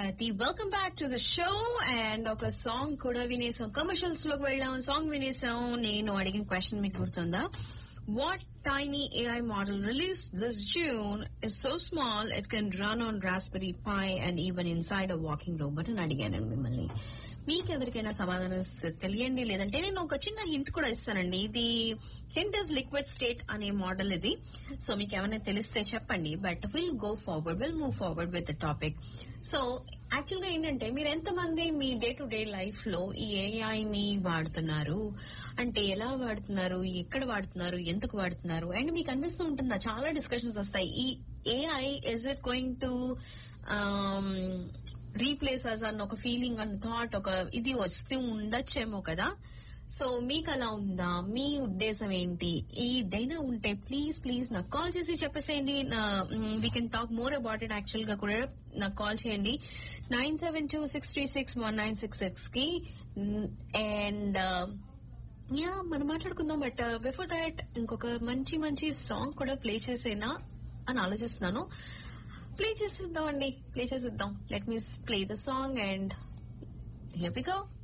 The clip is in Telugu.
Bharati welcome back to the show and ఒక సాంగ్ కూడా వినేసాం కమర్షియల్స్ లోకి వెళ్ళాం సాంగ్ వినేసాం నేను అడిగిన క్వశ్చన్ మీకు గుర్తుందా what tiny AI model released this June is so small it can run on Raspberry Pi and even inside a walking robot అని అడిగాను మిమ్మల్ని మీకు ఎవరికైనా సమాధానం ఇస్తే తెలియండి లేదంటే నేను ఒక చిన్న హింట్ కూడా ఇస్తానండి ఇది హింట్ ఇస్ లిక్విడ్ స్టేట్ అనే మోడల్ ఇది సో మీకు ఏమైనా తెలిస్తే చెప్పండి but will go forward will move forward with the topic so actual గా ఏంటంటే మీరు ఎంతమంది మీ డే టు డే లైఫ్ లో ఈ ఏఐ ని వాడుతున్నారు అంటే ఎలా వాడుతున్నారు ఎక్కడ వాడుతున్నారు ఎందుకు వాడుతున్నారు అండ్ మీకు అనిపిస్తూ ఉంటుందా చాలా డిస్కషన్స్ వస్తాయి ఈ AI is it going to replace us అన్న ఒక ఫీలింగ్ అన్న థాట్ ఒక ఇది వస్తూ ఉండొచ్చేమో కదా సో మీకు అలా ఉందా మీ ఉద్దేశం ఏంటి ఏదైనా ఉంటే ప్లీజ్ ప్లీజ్ నాకు కాల్ చేసి చెప్పేసేయండి we can talk more about it actual గా కూడా నాకు కాల్ చేయండి nine seven two six three six one nine six six కి అండ్ యా మనం మాట్లాడుకుందాం బట్ బిఫోర్ దాట్ ఇంకొక మంచి మంచి సాంగ్ కూడా ప్లే చేసేనా అని ఆలోచిస్తున్నాను ప్లే చేసిద్దాం అండి ప్లే చేసిద్దాం let me play the song and here we go